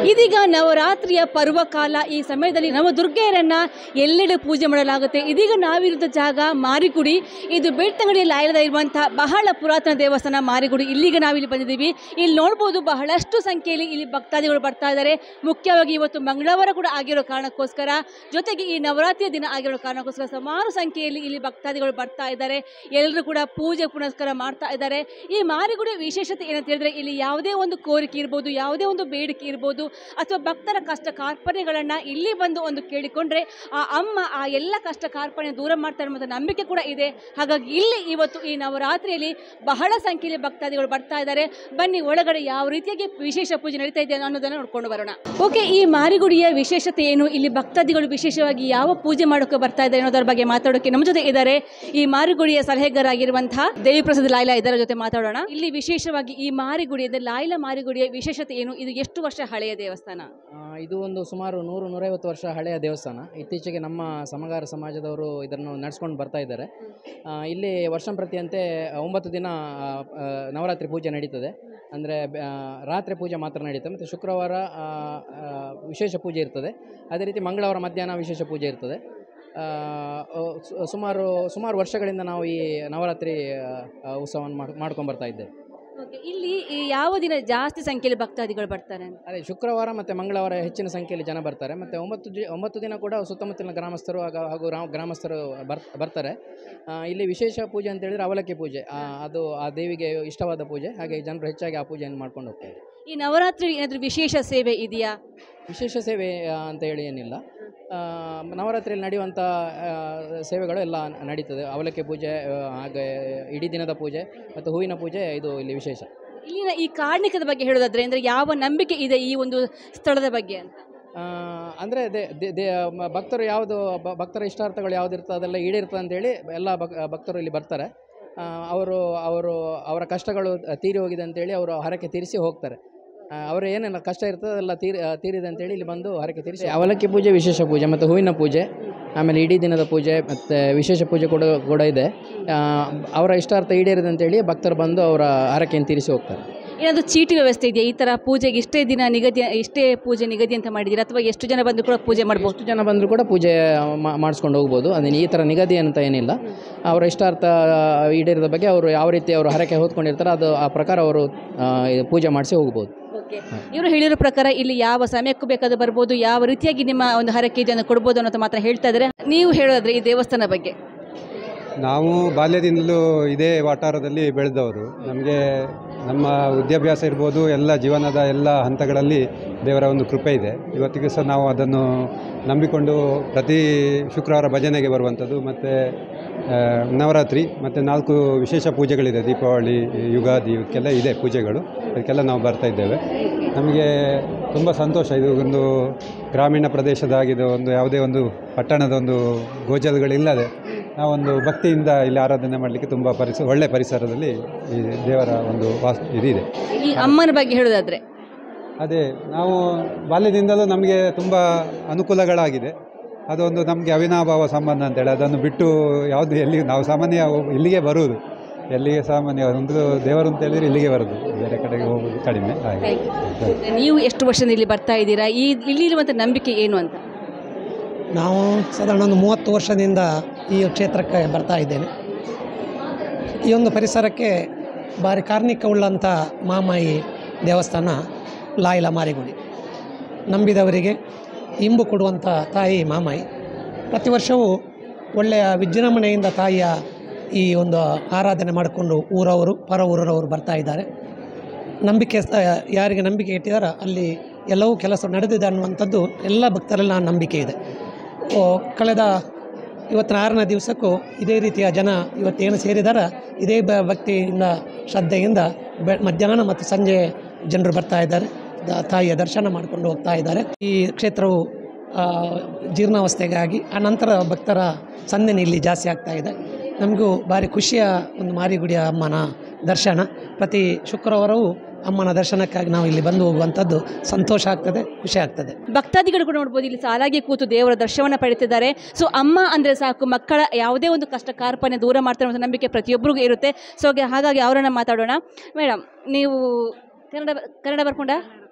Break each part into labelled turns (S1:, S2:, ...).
S1: ಇದೀಗ ನವರಾತ್ರಿಯ ಪರ್ವಕಾಲ ಈ ಸಮಯದಲ್ಲಿ ನವದುರ್ಗೆಯರನ್ನ ಎಲ್ಲೆಡೆ ಪೂಜೆ ಮಾಡಲಾಗುತ್ತೆ ಇದೀಗ ನಾವಿರುತ್ತ ಜಾಗ ಮಾರಿಗುಡಿ ಇದು ಬೆಳ್ತಂಗಡಿಯಲ್ಲಿ ಆಯ್ದ ಇರುವಂತಹ ಬಹಳ ಪುರಾತನ ದೇವಸ್ಥಾನ ಮಾರಿಗುಡಿ ಇಲ್ಲಿಗೆ ನಾವಿಲ್ಲಿ ಬಂದಿದ್ದೀವಿ ಇಲ್ಲಿ ನೋಡ್ಬೋದು ಬಹಳಷ್ಟು ಸಂಖ್ಯೆಯಲ್ಲಿ ಇಲ್ಲಿ ಭಕ್ತಾದಿಗಳು ಬರ್ತಾ ಇದ್ದಾರೆ ಮುಖ್ಯವಾಗಿ ಇವತ್ತು ಮಂಗಳವಾರ ಕೂಡ ಆಗಿರೋ ಕಾರಣಕ್ಕೋಸ್ಕರ ಜೊತೆಗೆ ಈ ನವರಾತ್ರಿಯ ದಿನ ಆಗಿರೋ ಕಾರಣಕ್ಕೋಸ್ಕರ ಸುಮಾರು ಸಂಖ್ಯೆಯಲ್ಲಿ ಇಲ್ಲಿ ಭಕ್ತಾದಿಗಳು ಬರ್ತಾ ಇದ್ದಾರೆ ಎಲ್ಲರೂ ಕೂಡ ಪೂಜೆ ಪುನಸ್ಕಾರ ಮಾಡ್ತಾ ಇದ್ದಾರೆ ಈ ಮಾರಿಗುಡಿ ವಿಶೇಷತೆ ಏನಂತ ಹೇಳಿದ್ರೆ ಇಲ್ಲಿ ಯಾವುದೇ ಒಂದು ಕೋರಿಕೆ ಇರ್ಬೋದು ಯಾವುದೇ ಒಂದು ಬೇಡಿಕೆ ಇರ್ಬೋದು ಅಥವಾ ಭಕ್ತರ ಕಷ್ಟ ಕಾರ್ಪಣ್ಯಗಳನ್ನು ಇಲ್ಲಿ ಬಂದು ಒಂದು ಕೇಳಿಕೊಂಡ್ರೆ ಆ ಅಮ್ಮ ಆ ಎಲ್ಲ ಕಷ್ಟ ಕಾರ್ಪಣ್ಯ ದೂರ ಮಾಡ್ತಾರೆ ಅನ್ನೋ ನಂಬಿಕೆ ಕೂಡ ಇದೆ ಹಾಗಾಗಿ ಇಲ್ಲಿ ಇವತ್ತು ಈ ನವರಾತ್ರಿಯಲ್ಲಿ ಬಹಳ ಸಂಖ್ಯೆಯಲ್ಲಿ ಭಕ್ತಾದಿಗಳು ಬರ್ತಾ ಇದ್ದಾರೆ ಬನ್ನಿ ಒಳಗಡೆ ಯಾವ ರೀತಿಯಾಗಿ ವಿಶೇಷ ಪೂಜೆ ನಡೀತಾ ಇದೆ ಅನ್ನೋದನ್ನು ನೋಡ್ಕೊಂಡು ಬರೋಣ ಓಕೆ ಈ ಮಾರಿಗುಡಿಯ ವಿಶೇಷತೆ ಏನು ಇಲ್ಲಿ ಭಕ್ತಾದಿಗಳು ವಿಶೇಷವಾಗಿ ಯಾವ ಪೂಜೆ ಮಾಡೋಕೆ ಬರ್ತಾ ಇದ್ದಾರೆ ಅನ್ನೋದರ ಬಗ್ಗೆ ಮಾತಾಡೋಕೆ ನಮ್ಮ ಜೊತೆ ಇದ್ದಾರೆ ಈ ಮಾರಿಗುಡಿಯ ಸಲಹೆಗಾರಾಗಿರುವಂತಹ ದೇವಿಪ್ರಸಾದ್ ಲಾಯ್ಲಾ ಇದರ ಜೊತೆ ಮಾತಾಡೋಣ ಇಲ್ಲಿ ವಿಶೇಷವಾಗಿ ಈ ಮಾರಿಗುಡಿ ಅಂದರೆ ಲಾಯ್ಲಾ ಮಾರಿಗುಡಿಯ ವಿಶೇಷತೆ ಏನು ಇದು ಎಷ್ಟು ವರ್ಷ ಹಳೆಯ ದೇವಸ್ಥಾನ
S2: ಆ, ಇದು ಒಂದು ಸುಮಾರು ನೂರು ನೂರೈವತ್ತು ವರ್ಷ ಹಳೆಯ ದೇವಸ್ಥಾನ ಇತ್ತೀಚೆಗೆ ನಮ್ಮ ಸಮಗಾರ ಸಮಾಜದವರು ಇದನ್ನು ನಡೆಸ್ಕೊಂಡು ಬರ್ತಾ ಇದ್ದಾರೆ ಆ, ಇಲ್ಲಿ ವರ್ಷಂಪ್ರತಿಯಂತೆ ಒಂಬತ್ತು ದಿನ ಆ, ಆ, ನವರಾತ್ರಿ ಪೂಜೆ ನಡೀತದೆ ಅಂದರೆ ರಾತ್ರಿ ಪೂಜೆ ಮಾತ್ರ ನಡೀತದೆ ಮತ್ತು ಶುಕ್ರವಾರ ಆ, ಆ, ವಿಶೇಷ ಪೂಜೆ ಇರ್ತದೆ ಅದೇ ರೀತಿ ಮಂಗಳವಾರ ಮಧ್ಯಾಹ್ನ ವಿಶೇಷ ಪೂಜೆ ಇರ್ತದೆ ಆ, ಸು- ಸುಮಾರು ಸುಮಾರು ವರ್ಷಗಳಿಂದ ನಾವು ಈ ನವರಾತ್ರಿ ಆ, ಉತ್ಸವವನ್ನು ಮಾಡ್ ಮಾಡ್ಕೊಂಡು ಬರ್ತಾ ಇದ್ದೇವೆ
S1: ಓಕೆ ಇಲ್ಲಿ ಈ ಯಾವ ದಿನ ಜಾಸ್ತಿ ಸಂಖ್ಯೆಯಲ್ಲಿ ಭಕ್ತಾದಿಗಳು ಬರ್ತಾರೆ ಅಂತ
S2: ಅದೇ ಶುಕ್ರವಾರ ಮತ್ತು ಮಂಗಳವಾರ ಹೆಚ್ಚಿನ ಸಂಖ್ಯೆಯಲ್ಲಿ ಜನ ಬರ್ತಾರೆ ಮತ್ತು ಒಂಬತ್ತು ಜಿ ಒಂಬತ್ತು ದಿನ ಕೂಡ ಸುತ್ತಮುತ್ತಲಿನ ಗ್ರಾಮಸ್ಥರು ಹಾಗೂ ಹಾಗೂ ರಾಮ ಗ್ರಾಮಸ್ಥರು ಬರ್ ಬರ್ತಾರೆ ಆ, ಇಲ್ಲಿ ವಿಶೇಷ ಪೂಜೆ ಅಂತ ಹೇಳಿದರೆ ಅವಲಕ್ಕಿ ಪೂಜೆ ಆ, ಅದು ಆ ದೇವಿಗೆ ಇಷ್ಟವಾದ ಪೂಜೆ ಹಾಗೆ ಜನರು ಹೆಚ್ಚಾಗಿ ಆ ಪೂಜೆಯನ್ನು ಮಾಡ್ಕೊಂಡು ಹೋಗ್ತಾರೆ
S1: ಈ ನವರಾತ್ರಿ ಏನಾದರೂ ವಿಶೇಷ ಸೇವೆ ಇದೆಯಾ
S2: ವಿಶೇಷ ಸೇವೆ ಆ, ಅಂತ ಹೇಳಿ ಏನಿಲ್ಲ ಆ, ನವರಾತ್ರಿಯಲ್ಲಿ ನಡೆಯುವಂಥ ಆ, ಸೇವೆಗಳು ಎಲ್ಲ ನಡೀತದೆ ಅವಲಕ್ಕಿ ಪೂಜೆ ಆ, ಹಾಗೆ ಇಡೀ ದಿನದ ಪೂಜೆ ಮತ್ತು ಹೂವಿನ ಪೂಜೆ ಇದು ಇಲ್ಲಿ ವಿಶೇಷ
S1: ಇಲ್ಲಿನ ಈ ಕಾರ್ಣಿಕದ ಬಗ್ಗೆ ಹೇಳೋದಾದ್ರೆ ಅಂದರೆ ಯಾವ ನಂಬಿಕೆ ಇದೆ ಈ ಒಂದು ಸ್ಥಳದ ಬಗ್ಗೆ ಅಂತ
S2: ಅಂದರೆ ಭಕ್ತರು ಯಾವುದು ಬ- ಭಕ್ತರ ಇಷ್ಟಾರ್ಥಗಳು ಯಾವ್ದು ಇರ್ತದೆ ಅದೆಲ್ಲ ಈಡೇರ್ತದೆ ಅಂತೇಳಿ ಎಲ್ಲ ಭಕ್ ಭಕ್ತರು ಇಲ್ಲಿ ಬರ್ತಾರೆ ಆ, ಅವರು ಅವರು ಅವರ ಕಷ್ಟಗಳು ತೀರಿ ಹೋಗಿದೆ ಅಂತೇಳಿ ಅವರು ಹರಕೆ ತೀರಿಸಿ ಹೋಗ್ತಾರೆ ಆ, ಅವರ ಏನೆಲ್ಲ ಕಷ್ಟ ಇರ್ತದೆ ಅದೆಲ್ಲ ತೀರಿ ಆ, ತೀರಿದೆ ಅಂತೇಳಿ ಇಲ್ಲಿ ಬಂದು ಹರಕೆ ತೀರಿಸಿ ಅವಲಕ್ಕಿ ಪೂಜೆ ವಿಶೇಷ ಪೂಜೆ ಮತ್ತು ಹೂವಿನ ಪೂಜೆ ಆಮೇಲೆ ಇಡೀ ದಿನದ ಪೂಜೆ ಮತ್ತು ವಿಶೇಷ ಪೂಜೆ ಕೂಡ ಕೂಡ ಇದೆ ಆ, ಅವರ ಇಷ್ಟಾರ್ಥ ಈಡೇರಿದೆ ಅಂತೇಳಿ ಭಕ್ತರು ಬಂದು ಅವರ ಹರಕೆಯನ್ನು ತೀರಿಸಿ ಹೋಗ್ತಾರೆ
S1: ಏನಾದರೂ ಚೀಟಿ ವ್ಯವಸ್ಥೆ ಇದೆಯಾ ಈ ಥರ ಪೂಜೆಗೆ ಇಷ್ಟೇ ದಿನ ನಿಗದಿ ಇಷ್ಟೇ ಪೂಜೆ ನಿಗದಿ ಅಂತ ಮಾಡಿದ್ದೀರಾ ಅಥವಾ ಎಷ್ಟು ಜನ ಬಂದು ಕೂಡ ಪೂಜೆ ಮಾಡ್ಬೋದು
S2: ಎಷ್ಟು ಜನ ಬಂದರೂ ಕೂಡ ಪೂಜೆ ಮಾ- ಮಾಡಿಸ್ಕೊಂಡು ಹೋಗ್ಬೋದು ಅದೇನು ಈ ಥರ ನಿಗದಿ ಅಂತ ಏನಿಲ್ಲ ಅವರ ಇಷ್ಟಾರ್ಥ ಈಡೇರಿದ ಬಗ್ಗೆ ಅವರು ಯಾವ ರೀತಿ ಅವರು ಹರಕೆ ಹೊತ್ಕೊಂಡಿರ್ತಾರೆ ಅದು ಆ ಪ್ರಕಾರ ಅವರು ಆ, ಇದು ಪೂಜೆ ಮಾಡಿಸಿ ಹೋಗ್ಬೋದು
S1: ಓಕೆ ಇವರು ಹೇಳಿರೋ ಪ್ರಕಾರ ಇಲ್ಲಿ ಯಾವ ಸಮಯಕ್ಕೂ ಬೇಕಾದ್ರೂ ಬರ್ಬೋದು ಯಾವ ರೀತಿಯಾಗಿ ನಿಮ್ಮ ಒಂದು ಹರಕೆ ಇದನ್ನು ಕೊಡ್ಬೋದು ಅನ್ನೋದು ಮಾತ್ರ ಹೇಳ್ತಾ ಇದ್ದಾರೆ ನೀವು ಹೇಳೋದ್ರೆ ಈ ದೇವಸ್ಥಾನ ಬಗ್ಗೆ
S3: ನಾವು ಬಾಲ್ಯದಿಂದಲೂ ಇದೇ ವಠಾರದಲ್ಲಿ ಬೆಳೆದವರು ನಮಗೆ ನಮ್ಮ ವಿದ್ಯಾಭ್ಯಾಸ ಇರ್ಬೋದು ಎಲ್ಲ ಜೀವನದ ಎಲ್ಲ ಹಂತಗಳಲ್ಲಿ ದೇವರ ಒಂದು ಕೃಪೆ ಇದೆ ಇವತ್ತಿಗೂ ಸಹ ನಾವು ಅದನ್ನು ನಂಬಿಕೊಂಡು ಪ್ರತಿ ಶುಕ್ರವಾರ ಭಜನೆಗೆ ಬರುವಂಥದ್ದು ಮತ್ತು ನವರಾತ್ರಿ ಮತ್ತು ನಾಲ್ಕು ವಿಶೇಷ ಪೂಜೆಗಳಿದೆ ದೀಪಾವಳಿ ಯುಗಾದಿ ಇವಕ್ಕೆಲ್ಲ ಇದೆ ಪೂಜೆಗಳು ಅದಕ್ಕೆಲ್ಲ ನಾವು ಬರ್ತಾ ಇದ್ದೇವೆ ನಮಗೆ ತುಂಬ ಸಂತೋಷ ಇದು ಒಂದು ಗ್ರಾಮೀಣ ಪ್ರದೇಶದಾಗಿದೆ ಒಂದು ಯಾವುದೇ ಒಂದು ಪಟ್ಟಣದ ಒಂದು ಗೋಚರಗಳಿಲ್ಲದೆ ನಾವೊಂದು ಭಕ್ತಿಯಿಂದ ಇಲ್ಲಿ ಆರಾಧನೆ ಮಾಡಲಿಕ್ಕೆ ತುಂಬ ಪರಿಸ ಒಳ್ಳೆಯ ಪರಿಸರದಲ್ಲಿ ಈ ದೇವರ ಒಂದು ವಾಸ್ ಇದಿದೆ
S1: ಈ ಅಮ್ಮನ ಬಗ್ಗೆ ಹೇಳೋದಾದ್ರೆ
S3: ಅದೇ ನಾವು ಬಾಲ್ಯದಿಂದಲೂ ನಮಗೆ ತುಂಬ ಅನುಕೂಲಗಳಾಗಿದೆ ಅದೊಂದು ನಮಗೆ ಅವಿನಾಭಾವ ಸಂಬಂಧ ಅಂತೇಳಿ ಅದನ್ನು ಬಿಟ್ಟು ಯಾವುದು ಎಲ್ಲಿ ನಾವು ಸಾಮಾನ್ಯ ಹೋಗ್- ಇಲ್ಲಿಗೆ ಬರುವುದು ಎಲ್ಲಿಗೆ ಸಾಮಾನ್ಯ ಒಂದು ದೇವರು ಅಂತ ಹೇಳಿದ್ರೆ ಇಲ್ಲಿಗೆ ಬರೋದು ಬೇರೆ ಕಡೆಗೆ ಹೋಗೋದು ಕಡಿಮೆ ಹಾಗೆ
S1: ನೀವು ಎಷ್ಟು ವರ್ಷದಿಂದ ಇಲ್ಲಿ ಬರ್ತಾ ಇದ್ದೀರಾ ಈ ಇಲ್ಲಿ ಇರುವಂಥ ನಂಬಿಕೆ ಏನು ಅಂತ
S4: ನಾವು ಸಾಧಾರಣ ಒಂದು ಮೂವತ್ತು ವರ್ಷದಿಂದ ಈ ಕ್ಷೇತ್ರಕ್ಕೆ ಬರ್ತಾ ಇದ್ದೇನೆ ಈ ಒಂದು ಪರಿಸರಕ್ಕೆ ಭಾರಿ ಕಾರ್ಣಿಕವುಳ್ಳಂಥ ಮಾಮಾಯಿ ದೇವಸ್ಥಾನ ಲಾಯ್ಲ ಮಾರಿಗುಡಿ ನಂಬಿದವರಿಗೆ ಇಂಬು ಕೊಡುವಂಥ ತಾಯಿ ಮಾಮಾಯಿ ಪ್ರತಿ ವರ್ಷವೂ ಒಳ್ಳೆಯ ವಿಜೃಂಭಣೆಯಿಂದ ತಾಯಿಯ ಈ ಒಂದು ಆರಾಧನೆ ಮಾಡಿಕೊಂಡು ಊರವರು ಪರ ಊರವರು ಬರ್ತಾ ಇದ್ದಾರೆ ನಂಬಿಕೆ ಸ- ಯಾರಿಗೆ ನಂಬಿಕೆ ಇಟ್ಟಿದಾರೋ ಅಲ್ಲಿ ಎಲ್ಲವೂ ಕೆಲಸ ನಡೆದಿದೆ ಅನ್ನುವಂಥದ್ದು ಎಲ್ಲ ಭಕ್ತರೆಲ್ಲ ನಂಬಿಕೆ ಇದೆ ಓ, ಕಳೆದ ಇವತ್ತಿನ ಆರನೇ ದಿವಸಕ್ಕೂ ಇದೇ ರೀತಿಯ ಜನ ಇವತ್ತೇನು ಸೇರಿದಾರ ಇದೇ ಬ ಭಕ್ತಿಯಿಂದ ಶ್ರದ್ಧೆಯಿಂದ ಬೆ ಮಧ್ಯಾಹ್ನ ಮತ್ತು ಸಂಜೆ ಜನರು ಬರ್ತಾ ಇದ್ದಾರೆ ದ- ತಾಯಿಯ ದರ್ಶನ ಮಾಡಿಕೊಂಡು ಹೋಗ್ತಾ ಇದ್ದಾರೆ ಈ ಕ್ಷೇತ್ರವು ಆ, ಜೀರ್ಣಾವಸ್ಥೆಗಾಗಿ ಆ ನಂತರ ಭಕ್ತರ ಸಂದಣಿ ಇಲ್ಲಿ ಜಾಸ್ತಿ ಆಗ್ತಾ ಇದೆ ನಮಗೂ ಭಾರಿ ಖುಷಿಯ ಒಂದು ಮಾರಿಗುಡಿಯ ಅಮ್ಮನ ದರ್ಶನ ಪ್ರತಿ ಶುಕ್ರವಾರವೂ ಅಮ್ಮನ ದರ್ಶನಕ್ಕಾಗಿ ನಾವು ಇಲ್ಲಿ ಬಂದು ಹೋಗುವಂಥದ್ದು ಸಂತೋಷ ಆಗ್ತದೆ ಖುಷಿ ಆಗ್ತದೆ
S1: ಭಕ್ತಾದಿಗಳು ಕೂಡ ನೋಡ್ಬೋದು ಇಲ್ಲಿ ಸಾಲಾಗಿ ಕೂತು ದೇವರ ದರ್ಶನವನ್ನು ಪಡಿತಿದ್ದಾರೆ ಸೊ ಅಮ್ಮ ಅಂದರೆ ಸಾಕು ಮಕ್ಕಳ ಯಾವುದೇ ಒಂದು ಕಷ್ಟ ಕಾರ್ಪಣ್ಯ ದೂರ ಮಾಡ್ತಾರೆ ಅನ್ನೋ ನಂಬಿಕೆ ಪ್ರತಿಯೊಬ್ಬರಿಗೂ ಇರುತ್ತೆ ಸೊ ಹಾಗೆ- ಹಾಗಾಗಿ ಅವರನ್ನು ಮಾತಾಡೋಣ ಮೇಡಮ್ ನೀವು ಕನ್ನಡ ಕನ್ನಡ ಬರ್ಕೊಂಡ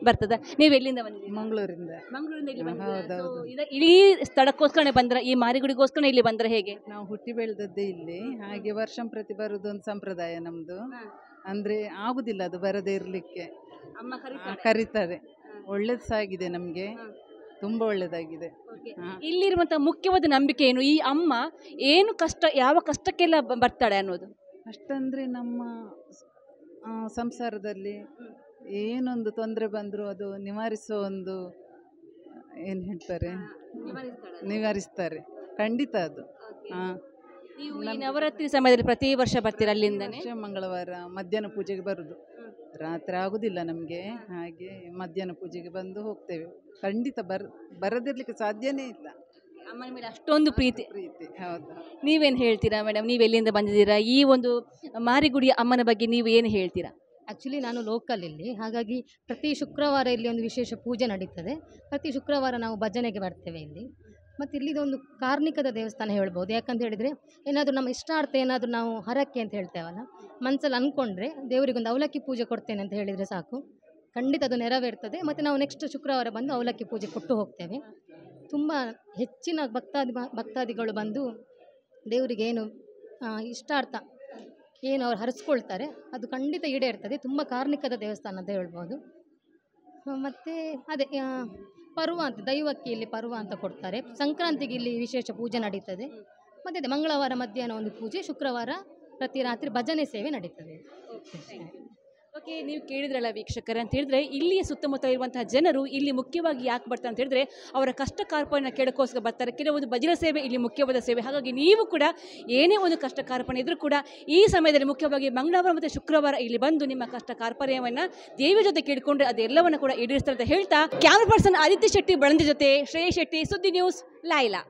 S1: ಬರ್ತದ ನೀವು ಎಲ್ಲಿಂದ ಬಂದಿದ್ದೀರಿ
S5: ಮಂಗಳೂರಿಂದ
S1: ಮಂಗಳೂರಿಂದ ಇಲ್ಲಿ
S5: ಹಾ,
S1: ಬಂದಿದ್ದೀರಾ?
S5: ಹೌದೌದು.
S1: So, ಇದ- ಇಡೀ ಸ್ಥಳಕ್ಕೋಸ್ಕರ ಬಂದ್ರ ಈ ಮಾರಿಗುಡಿಗೋಸ್ಕರ ಇಲ್ಲಿ ಬಂದ್ರ ಹೇಗೆ
S5: ನಾವು ಹುಟ್ಟಿ ಬೆಳೆದದ್ದೇ ಇಲ್ಲಿ ಹಾಗೆ ವರ್ಷ ಪ್ರತಿ ಬರುದು ಒಂದು ಸಂಪ್ರದಾಯ ನಮ್ದು ಅಂದ್ರೆ ಆಗುದಿಲ್ಲ ಅದು ಬರದೇ ಇರ್ಲಿಕ್ಕೆ
S1: ಅಮ್ಮ
S5: ಆ, ಕರೀತಾರೆ ಒಳ್ಳೇದು ಸಹ ಆಗಿದೆ ನಮ್ಗೆ ತುಂಬಾ ಒಳ್ಳೇದಾಗಿದೆ ಹಾ.
S1: ಇಲ್ಲಿರುವಂತಹ ಮುಖ್ಯವಾದ ನಂಬಿಕೆ ಏನು ಈ ಅಮ್ಮ ಏನು ಕಷ್ಟ ಯಾವ ಕಷ್ಟಕ್ಕೆಲ್ಲ ಬ- ಬರ್ತಾಳೆ ಅನ್ನೋದು
S5: ಅಷ್ಟಂದ್ರೆ ನಮ್ಮ ಆ, ಸಂಸಾರದಲ್ಲಿ ಏನೊಂದು ತೊಂದರೆ ಬಂದರೂ ಅದು ನಿವಾರಿಸೋ ಒಂದು ಏನು ಹೇಳ್ತಾರೆ ನಿವಾರಿಸ್ತಾರೆ ಖಂಡಿತ ಅದು ಹಾ
S1: ನೀವು ಈ
S5: ನಮ್-
S1: ನವರಾತ್ರಿ ಸಮಯದಲ್ಲಿ ಪ್ರತಿ ವರ್ಷ ಬರ್ತೀರಾ ಅಲ್ಲಿಂದನೇ
S5: ವರ್ಷ ಮಂಗಳವಾರ ಮಧ್ಯಾಹ್ನ ಪೂಜೆಗೆ ಬರುದು ರಾತ್ರಿ ಆಗುದಿಲ್ಲ ನಮಗೆ ಹಾಗೆ ಮಧ್ಯಾಹ್ನ ಪೂಜೆಗೆ ಬಂದು ಹೋಗ್ತೇವೆ ಖಂಡಿತ ಬರ್ ಬರದಿರ್ಲಿಕ್ಕೆ ಸಾಧ್ಯನೇ ಇಲ್ಲ
S1: ಅಮ್ಮನ ಮೇಲೆ ಅಷ್ಟೊಂದು ಪ್ರೀತಿ
S5: ಪ್ರೀತಿ ಹೌದು
S1: ನೀವೇನು ಹೇಳ್ತೀರಾ ಮೇಡಮ್ ನೀವು ಎಲ್ಲಿಂದ ಬಂದಿದ್ದೀರಾ ಈ ಒಂದು ಮಾರಿಗುಡಿ ಅಮ್ಮನ ಬಗ್ಗೆ ನೀವು ಏನು ಹೇಳ್ತೀರಾ
S6: ಆ್ಯಕ್ಚುಲಿ ನಾನು ಲೋಕಲ್ ಇಲ್ಲಿ ಹಾಗಾಗಿ ಪ್ರತಿ ಶುಕ್ರವಾರ ಇಲ್ಲಿ ಒಂದು ವಿಶೇಷ ಪೂಜೆ ನಡೀತದೆ ಪ್ರತಿ ಶುಕ್ರವಾರ ನಾವು ಭಜನೆಗೆ ಬರ್ತೇವೆ ಇಲ್ಲಿ ಮತ್ತು ಇಲ್ಲಿದೊಂದು ಕಾರ್ಣಿಕದ ದೇವಸ್ಥಾನ ಹೇಳ್ಬೋದು ಯಾಕಂತ ಹೇಳಿದರೆ ಏನಾದರೂ ನಮ್ಮ ಇಷ್ಟಾರ್ಥ ಏನಾದರೂ ನಾವು ಹರಕೆ ಅಂತ ಹೇಳ್ತೇವಲ್ಲ ಮನಸ್ಸಲ್ಲಿ ಅಂದ್ಕೊಂಡ್ರೆ ದೇವರಿಗೊಂದು ಅವಲಕ್ಕಿ ಪೂಜೆ ಕೊಡ್ತೇನೆ ಅಂತ ಹೇಳಿದರೆ ಸಾಕು ಖಂಡಿತ ಅದು ನೆರವೇರ್ತದೆ ಮತ್ತು ನಾವು ನೆಕ್ಸ್ಟ್ ಶುಕ್ರವಾರ ಬಂದು ಅವಲಕ್ಕಿ ಪೂಜೆ ಕೊಟ್ಟು ಹೋಗ್ತೇವೆ ತುಂಬ ಹೆಚ್ಚಿನ ಭಕ್ತಾದಿ ಭಕ್ತಾದಿಗಳು ಬಂದು ದೇವರಿಗೆ ಏನು ಆ, ಇಷ್ಟಾರ್ಥ ಏನು ಅವ್ರು ಹರಿಸ್ಕೊಳ್ತಾರೆ ಅದು ಖಂಡಿತ ಈಡೇರ್ತದೆ ತುಂಬ ಕಾರ್ಣಿಕದ ದೇವಸ್ಥಾನ ಅಂತ ಹೇಳ್ಬೋದು ಮತ್ತು ಅದೇ ಆ, ಪರ್ವ ಅಂತ ದೈವಕ್ಕೆ ಇಲ್ಲಿ ಪರ್ವ ಅಂತ ಕೊಡ್ತಾರೆ ಸಂಕ್ರಾಂತಿಗೆ ಇಲ್ಲಿ ವಿಶೇಷ ಪೂಜೆ ನಡೀತದೆ ಮತ್ತು ಅದೇ ಮಂಗಳವಾರ ಮಧ್ಯಾಹ್ನ ಒಂದು ಪೂಜೆ ಶುಕ್ರವಾರ ಪ್ರತಿ ರಾತ್ರಿ ಭಜನೆ ಸೇವೆ ನಡೀತದೆ
S1: ಓಕೆ ನೀವು ಕೇಳಿದ್ರಲ್ಲ ವೀಕ್ಷಕರೇ ಅಂತ ಹೇಳಿದ್ರೆ ಇಲ್ಲಿಯ ಸುತ್ತಮುತ್ತ ಇರುವಂತಹ ಜನರು ಇಲ್ಲಿ ಮುಖ್ಯವಾಗಿ ಯಾಕೆ ಬರ್ತಾರೆ ಅಂತ ಹೇಳಿದ್ರೆ ಅವರ ಕಷ್ಟ ಕಾರ್ಪಣ್ಯ ಕೇಳೋಕ್ಕೋಸ್ಕರ ಬರ್ತಾರೆ ಕೆಲವೊಂದು ಭಜನೆ ಸೇವೆ ಇಲ್ಲಿ ಮುಖ್ಯವಾದ ಸೇವೆ ಹಾಗಾಗಿ ನೀವು ಕೂಡ ಏನೇ ಒಂದು ಕಷ್ಟ ಕಾರ್ಪಣ್ಯ ಇದ್ರೂ ಕೂಡ ಈ ಸಮಯದಲ್ಲಿ ಮುಖ್ಯವಾಗಿ ಮಂಗಳವಾರ ಮತ್ತು ಶುಕ್ರವಾರ ಇಲ್ಲಿ ಬಂದು ನಿಮ್ಮ ಕಷ್ಟ ಕಾರ್ಪಣ್ಯವನ್ನು ದೇವಿ ಜೊತೆ ಕೇಳಿಕೊಂಡ್ರೆ ಅದೆಲ್ಲವನ್ನು ಕೂಡ ಈಡೇರಿಸ್ತಾರೆ ಅಂತ ಹೇಳ್ತಾ ಕ್ಯಾಮ್ರಾ ಪರ್ಸನ್ ಆದಿತ್ಯ ಶೆಟ್ಟಿ ಬಳಂದಿ ಜೊತೆ ಶ್ರೇಯಸ್ ಶೆಟ್ಟಿ ಸುದ್ದಿ ನ್ಯೂಸ್ ಲಾಯ್ಲಾ